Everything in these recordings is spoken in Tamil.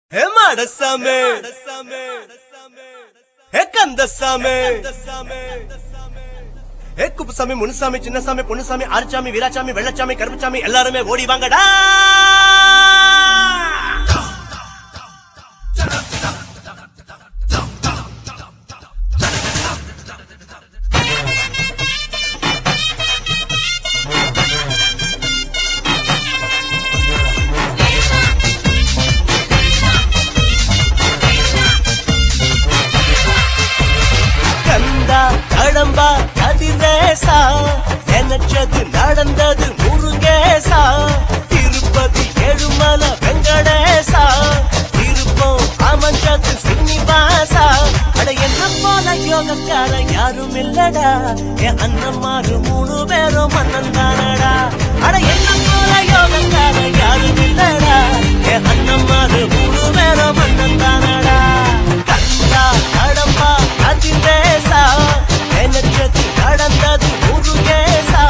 ஹே மாடசாமி ஹே கந்தசாமி ஹே குப்புசாமி முனுசாமி சின்னசாமி பொன்னுசாமி ஆறுசாமி வீராசாமி வெள்ளச்சாமி கருப்புசாமி எல்லாருமே ஓடி வாங்கடா கந்தா கடம்பா கதிரேசா நினைச்சது நடந்தது முருகேசா திருப்பதி எழுமல வெங்கடேசா திருப்பம் அமைஞ்சது சீனிவாசா அட என்ன போல யோகக்கார யாரும் இல்லடா என் அண்ணன்மாரு மூணு பேரும் மன்னன் தானடா அட என்ன போல யோகக்கார யாரும் இல்லடா என் அண்ணன்மாரு மூணு பேரும் மன்னன் தானடா கந்தா கடம்பா கதிரேசா நினைச்சது நடந்தது முருகேசா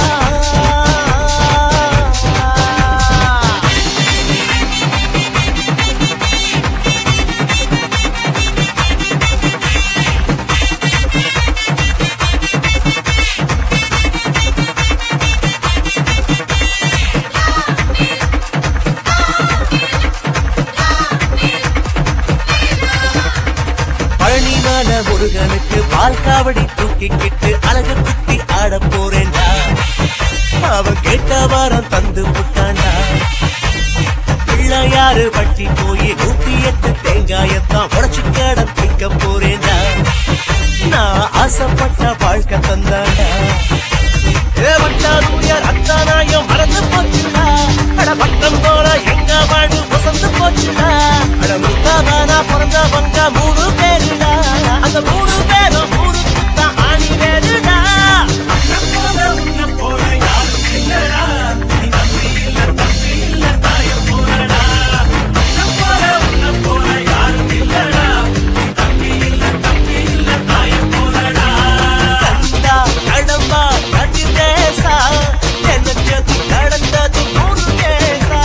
பழனிமல முருகனுக்கு பால் காவடி தூக்கிக்கிட்டு அழகு குத்தி ஆட போறேன்டா அவன் கேட்ட வாரம் தந்து புட்டான்டா பிள்ளையாரு வட்டி போய் நூத்தி எட்டு தேங்காயத்தான் உடச்சு கட திக்க போறேன்டா நான் ஆசைப்பட்ட வாழ்க்கை தந்தாண்டா ஏவட்டாரூயர் அத்தானாயம் மறந்து போச்சுடா அட பட்டம் போல எங்க வாடு வசந்து போச்சுடா அட முத்தாதானா பிறந்தவங்க மூணு பேருடா அந்த மூணு பேரும் மூணு தான் ஆணி வேறுடா அண்ணன் போல உன்னை போல யாரும் இல்லடா நீ தம்பி இல்ல தம்பி இல்ல தாயம் போலடா அண்ணன் போல உன்னை போல யாரும் இல்லடா நீ தம்பி இல்ல தம்பி இல்ல தாயம் போலடா கந்தா கடம்பா கதிரேசா நினைச்சது நடந்தது முருகேசா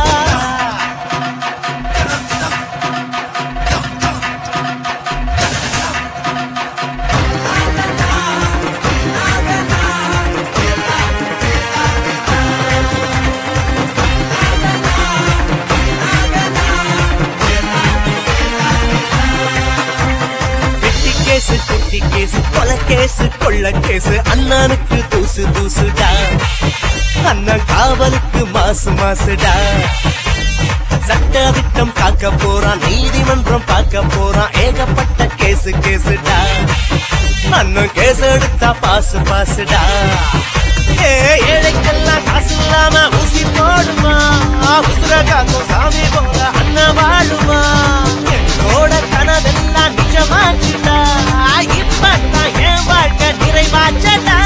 வெட்டி கேசு குட்டி கேசு கொலை கேசு கொள்ள கேசு அண்ணனுக்கு தூசு தூசுடா அண்ணன் காவலுக்கு மாசு மாசுடா சட்ட திட்டம் காக்க போறான் நீதிமன்றம் பார்க்க போறான் ஏகப்பட்ட கேசு கேசுடா அண்ணன் கேஸ் எடுத்தா பாசு பாசுடா ஏ ஏழைக்கெல்லாம் காசு இல்லாம ஊசி போடுமா உசுர காக்கும் சாமி போல அண்ணன் வாழுமா என்னோட கனவெல்லாம் நிஜமாச்சுடா இப்பதான் என் வாழ்க்கை நிறைவாச்சடா